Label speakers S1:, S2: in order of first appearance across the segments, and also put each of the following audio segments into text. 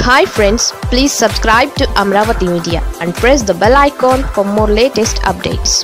S1: hi friends please subscribe to Amaravati media and press the bell icon for more latest updates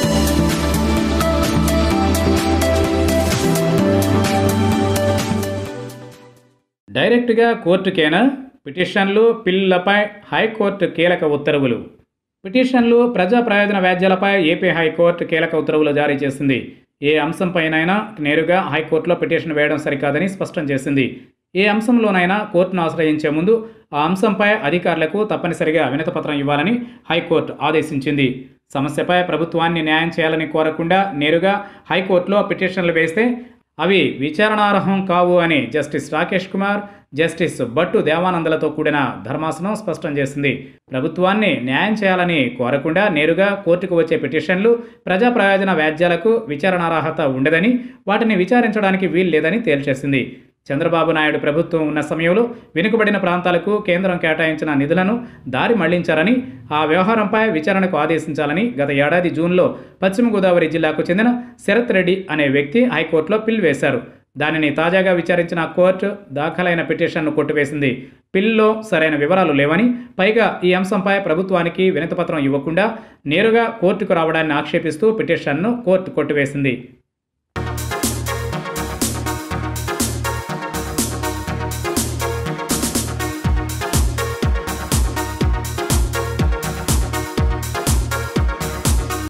S2: డైరెక్ట్గా కోర్టుకేనా పిటిషన్లు పిల్లులపై high court కీలక ఉత్తర్వులు పిటిషన్లు ప్రజా ప్రయోజన వ్యాజ్యాలపై ఏపీ హైకోర్టు కీలక ఉత్తర్వులు జారీ చేసింది ఏ అంశంపైనైనా నేరుగా హైకోర్టులో పిటిషన్ వేయడం సరికాదని స్పష్టం చేసింది ఏ అంశంలోనైనా కోర్టును ఆశ్రయించే ముందు ఆ అంశంపై అధికారులకు తప్పనిసరిగా వినతిపత్రం ఇవ్వాలని హైకోర్టు ఆదేశించింది సమస్యపై ప్రభుత్వాన్ని న్యాయం చేయాలని కోరకుండా నేరుగా హైకోర్టులో పిటిషన్లు వేస్తే అవి విచారణార్హం కావు అని జస్టిస్ రాకేష్ కుమార్ జస్టిస్ భట్టు దేవానందలతో కూడిన ధర్మాసనం స్పష్టం చేసింది ప్రభుత్వాన్ని న్యాయం చేయాలని కోరకుండా నేరుగా కోర్టుకు వచ్చే పిటిషన్లు ప్రజా ప్రయోజన వ్యాజ్యాలకు విచారణార్హత ఉండదని వాటిని విచారించడానికి వీలు లేదని తేల్చేసింది చంద్రబాబు నాయుడు ప్రభుత్వం ఉన్న సమయంలో వెనుకబడిన ప్రాంతాలకు కేంద్రం కేటాయించిన నిధులను దారి మళ్లించారని ఆ వ్యవహారంపై విచారణకు ఆదేశించాలని గత ఏడాది జూన్లో పశ్చిమ గోదావరి జిల్లాకు చెందిన శరత్ రెడ్డి అనే వ్యక్తి హైకోర్టులో పిల్ వేశారు దానిని తాజాగా విచారించిన కోర్టు దాఖలైన పిటిషన్ను కొట్టివేసింది పిల్లో సరైన వివరాలు లేవని పైగా ఈ అంశంపై ప్రభుత్వానికి వినతిపత్రం ఇవ్వకుండా నేరుగా కోర్టుకు రావడాన్ని ఆక్షేపిస్తూ పిటిషన్ను కోర్టు కొట్టివేసింది